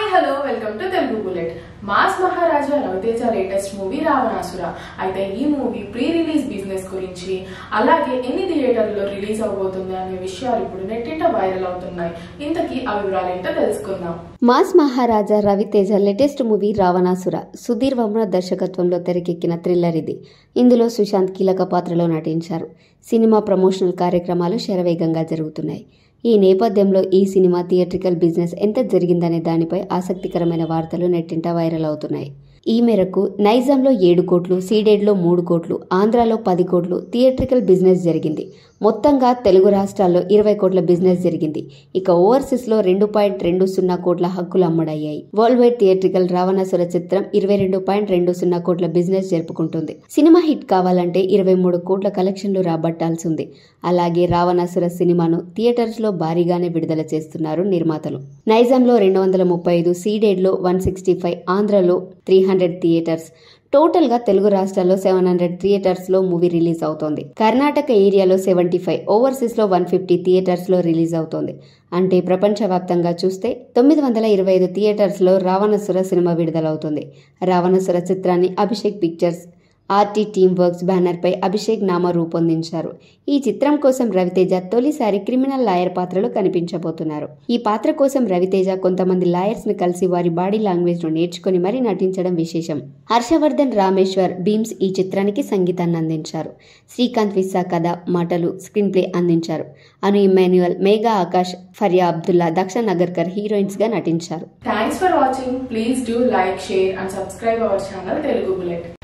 hello welcome to Telugu bullet mass Maharaja Ravi Teja latest movie Ravanasura అయితే ఈ movie pre release business గురించి అలాగే ఎన్ని థియేటర్లలో రిలీజ్ అవబోతుంది అనే విషయాలు ఇప్పుడు నెట్టింట వైరల్ అవుతున్నాయి ఇంతకీ ఆ వివరాలు ఏంటో తెలుసుకుందాం mass Maharaja Ravi Teja latest movie Ravanasura Sudheer వమ్ర దర్శకత్వంలో తెరకెక్కిన థ్రిల్లర్ ఇది ఇందులో సుశాంత్ కీలక పాత్రలో నటించారు సినిమా ప్రమోషనల్ కార్యక్రమాలు శరవేగంగా జరుగుతున్నాయి ఈ నేపథ్యంలో ఈ సినిమా థియేట్రికల్ బిజినెస్ ఎంత జరిగిందనే దానిపై ఆసక్తికరమైన వార్తలు నెట్టింట వైరల్ అవుతున్నాయి ఈ మేరకు నైజాంలో ఏడు కోట్లు సీడెడ్లో మూడు కోట్లు ఆంధ్రాలో పది కోట్లు థియేట్రికల్ బిజినెస్ జరిగింది మొత్తంగా తెలుగు రాష్ట్రాల్లో ఇరవై కోట్ల బిజినెస్ జరిగింది ఇక ఓవర్సీస్లో రెండు పాయింట్ రెండు సున్నా కోట్ల హక్కులు అమ్ముడయ్యాయి వరల్డ్ వైడ్ థియేట్రికల్ రావణాసుర చిత్రం ఇరవై రెండు పాయింట్ రెండు సున్నా కోట్ల బిజినెస్ జరుపుకుంటుంది సినిమా హిట్ కావాలంటే ఇరవై మూడు కోట్ల కలెక్షన్లు రాబట్టాల్సి ఉంది అలాగే రావణాసుర సినిమాను థియేటర్స్ లో భారీగానే విడుదల చేస్తున్నారు నిర్మాతలు నైజాంలో రెండు వందల ముప్పై ఐదు సీడెడ్లో వన్ సిక్స్టీ ఫైవ్ ఆంధ్రలో త్రీ హండ్రెడ్ థియేటర్స్ టోటల్ గా తెలుగు రాష్ట్రాల్లో సెవెన్ హండ్రెడ్ థియేటర్స్ లో మూవీ రిలీజ్ అవుతోంది కర్ణాటక ఏరియాలో సెవెంటీ ఫైవ్ ఓవర్సీస్ లో వన్ ఫిఫ్టీ థియేటర్స్ లో రిలీజ్ అవుతోంది అంటే ప్రపంచవ్యాప్తంగా చూస్తే తొమ్మిది వందల ఇరవై ఐదు థియేటర్స్ లో రావణసుర సినిమా విడుదలవుతుంది రావణసుర చిత్రాన్ని Abhishek pictures RT team works banner పై అభిషేక్ నామ రూపొందించారు ఈ చిత్రం కోసం రవితేజ తొలిసారి క్రిమినల్ లాయర్ పాత్రలో కనిపించబోతున్నారు ఈ పాత్ర కోసం రవితేజ కొంతమంది లాయర్స్ ని కలిసి వారి బాడీ లాంగ్వేజ్ ను నేర్చుకుని మరీ నటించడం విశేషం హర్షవర్ధన్ రామేశ్వర్ భీమ్స్ ఈ చిత్రానికి సంగీతాన్ని అందించారు శ్రీకాంత్ విస్సా కథ మాటలు స్క్రీన్ ప్లే అందించారు అను ఇమాన్యుయల్ మేఘా ఆకాష్ ఫరియా అబ్దుల్లా దక్ష నగర్కర్ హీరోయిన్స్ గా నటించారు thanks for watching please do like share and subscribe our channel Telugu bullet